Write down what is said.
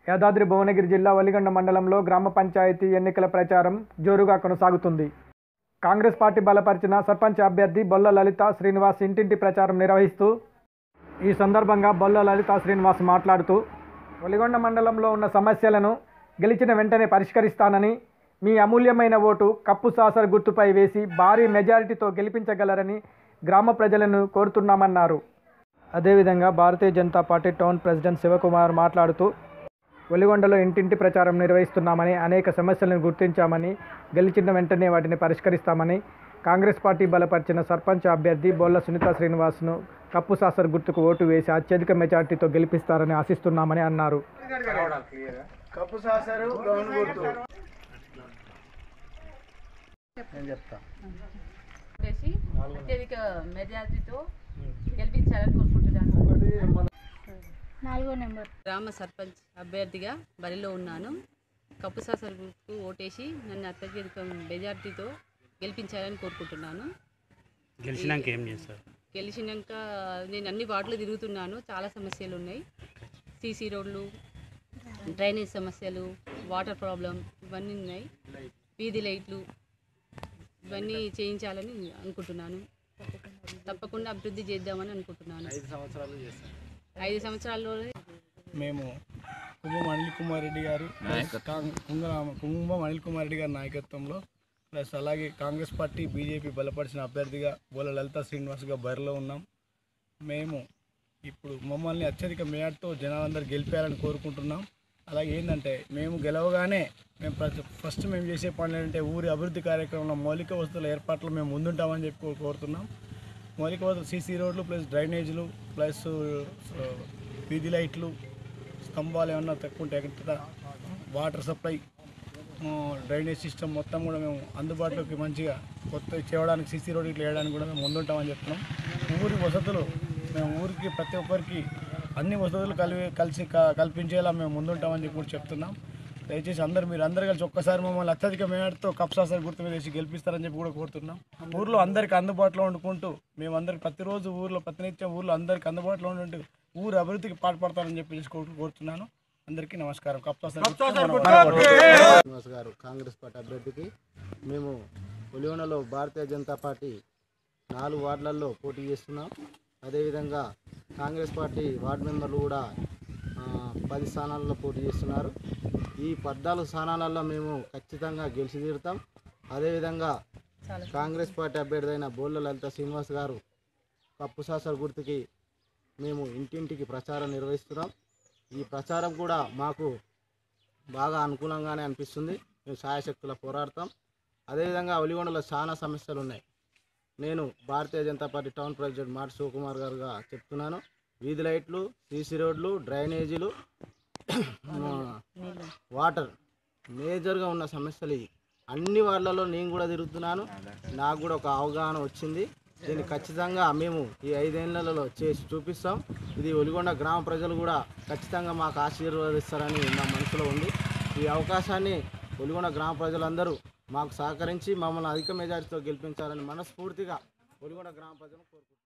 యాదాద్రి భువనగిరి జిల్లా వలిగొండ మండలంలో గ్రామ పంచాయతీ ఎన్నికల ప్రచారం జోరుగా కొనసాగుతుంది కాంగ్రెస్ పార్టీ బలపరిచిన సర్పంచ్ అభ్యర్థి బొల్ల లలిత శ్రీనివాస్ ఇంటింటి ప్రచారం నిర్వహిస్తూ ఈ సందర్భంగా బొల్ల లలిత శ్రీనివాస్ మాట్లాడుతూ ఒలిగొండ మండలంలో ఉన్న సమస్యలను గెలిచిన వెంటనే పరిష్కరిస్తానని మీ అమూల్యమైన ఓటు కప్పు సాసర్ గుర్తుపై వేసి భారీ మెజారిటీతో గెలిపించగలరని గ్రామ ప్రజలను కోరుతున్నామన్నారు అదేవిధంగా Bharatiya Janata party town president Shivakumar మాట్లాడుతూ వెలిగొండలో ఇంటింటి ప్రచారం నిర్వహిస్తున్నామని అనేక సమస్యలను గుర్తించామని గెలిచిన వెంటనే వాటిని పరిష్కరిస్తామని కాంగ్రెస్ పార్టీ బలపరిచిన సర్పంచ్ అభ్యర్థి బొల్ల సునీత శ్రీనివాస్ను కప్పు సాసర్ గుర్తుకు ఓటు వేసి అత్యధిక మెజార్టీతో గెలిపిస్తారని ఆశిస్తున్నామని అన్నారు కప్పు సాసరు గౌన్ గుర్తు నేను చెప్తా చేసి అత్యధిక మెజార్టీతో గెలిపించాలని కోరుకుంటున్నాను నాలుగో నెంబర్ గ్రామ సర్పంచ్ అభ్యర్థిగా బరిలో ఉన్నాను కప్పు సాసర్ గ్రూప్కు ఓటేసి నన్ను అత్యధిక మెజార్టీతో గెలిపించాలని కోరుకుంటున్నాను గెలిచినాక ఏం చేస్తారు గెలిచినాక నేను అన్ని వార్డులు తిరుగుతున్నాను చాలా సమస్యలు ఉన్నాయి సీసీ రోడ్లు డ్రైనేజ్ సమస్యలు వాటర్ ప్రాబ్లం ఇవన్నీ ఉన్నాయి వీధి లైట్లు ఇవన్నీ చేయించాలని అనుకుంటున్నాను తప్పకుండా అభివృద్ధి చేద్దామని అనుకుంటున్నాను ఐదు సంవత్సరాలు చేస్తాను ఐదు సంవత్సరాల్లోనే మేము కుంభం అనిల్ కుమార్ రెడ్డి గారు ప్లస్ కాంగ్- కుంగ- కుంభం అనిల్ కుమార్ రెడ్డి గారి నాయకత్వంలో ప్లస్ అలాగే కాంగ్రెస్ పార్టీ బీజేపీ బలపరిచిన అభ్యర్థిగా బోల లలిత శ్రీనివాస్గా బరిలో ఉన్నాం మేము ఇప్పుడు మమ్మల్ని అత్యధిక మేయర్తో జనాలందరూ గెలిపేయాలని కోరుకుంటున్నాం అలాగే ఏంటంటే మేము గెలవగానే మేము ప్రతి ఫస్ట్ మేము చేసే పనులు ఏంటంటే ఊరి అభివృద్ధి కార్యక్రమంలో మౌలిక వసతుల ఏర్పాట్లు మేము ముందుంటామని చెప్పి కో- కోరుతున్నాం మౌలిక వసతులు సీసీ రోడ్లు ప్లస్ డ్రైనేజీలు ప్లస్ ఆ, వీధి లైట్లు స్తంభాలు ఏమన్నా తక్కువ ఉంటే ఎక్కడ వాటర్ సప్లై ఆ, డ్రైనేజ్ సిస్టమ్ మొత్తం కూడా మేము అందుబాటులోకి మంచిగా కొత్త చేయడానికి సీసీ రోడ్ ఇట్లా వేయడానికి కూడా మేము ముందుంటామని చెప్తున్నాం ఊరి వసతులు మేము ఊరికి ప్రతి ఒక్కరికి అన్ని వసతులు కలిపి కలిసి క- కల్పించేలా మేము ముందుంటామని చెప్పి కూడా చెప్తున్నాం దయచేసి అందరు మీరు అందరు కలిసి ఒక్కసారి మమ్మల్ని అత్యధిక మేడతో కప్సాసరి గుర్తు మీద వేసి గెలిపిస్తారని చెప్పి కూడా కోరుతున్నాం ఊర్లో అందరికి అందుబాటులో వండుకుంటూ మేము అందరికి ప్రతిరోజు ఊర్లో ప్రతినిత్యం ఊర్లో అందరికి అందుబాటులో ఉంటూ ఊరు అభివృద్ధికి పాటుపడతారని చెప్పి కోరు- కోరుతున్నాను అందరికీ నమస్కారం కప్సాసరి శ్రీనివాస్ గారు కాంగ్రెస్ పార్టీ అభ్యర్థికి మేము ఒలివనలో భారతీయ జనతా పార్టీ నాలుగు వార్డులలో పోటీ చేస్తున్నాం అదేవిధంగా కాంగ్రెస్ పార్టీ వార్డు మెంబర్లు కూడా ఆ, పది స్థానాలలో పోటీ చేస్తున్నారు ఈ పద్నాలుగు స్థానాలలో మేము ఖచ్చితంగా గెలిచి తీరుతాం అదేవిధంగా కాంగ్రెస్ పార్టీ అభ్యర్థి అయిన బోళ్ళ లలిత శ్రీనివాస్ గారు కప్పు సాసర్ గుర్తుకి మేము ఇంటింటికి ప్రచారం నిర్వహిస్తున్నాం ఈ ప్రచారం కూడా మాకు బాగా అనుకూలంగానే అనిపిస్తుంది మేము సాయశక్తుల పోరాడతాం అదేవిధంగా ఒలిగొండలో చాలా సమస్యలు ఉన్నాయి నేను Bharatiya Janata party town president మాటి శివకుమార్ గారుగా చెప్తున్నాను వీధి లైట్లు సీసీ రోడ్లు డ్రైనేజీలు వాటర్ మేజర్గా ఉన్న సమస్యలు ఇవి అన్ని వార్డులలో నేను కూడా తిరుగుతున్నాను నాకు కూడా ఒక అవగాహన వచ్చింది దీన్ని ఖచ్చితంగా మేము ఈ ఐదేళ్లలో చేసి చూపిస్తాం ఇది ఒలిగొండ గ్రామ ప్రజలు కూడా ఖచ్చితంగా మాకు ఆశీర్వదిస్తారని నా మనసులో ఉంది ఈ అవకాశాన్ని ఒలిగొండ గ్రామ ప్రజలందరూ మాకు సహకరించి మమ్మల్ని అధిక మెజారిటీతో గెలిపించాలని మనస్ఫూర్తిగా ఒలిగొండ గ్రామ ప్రజలను కోరుకుంటున్నాను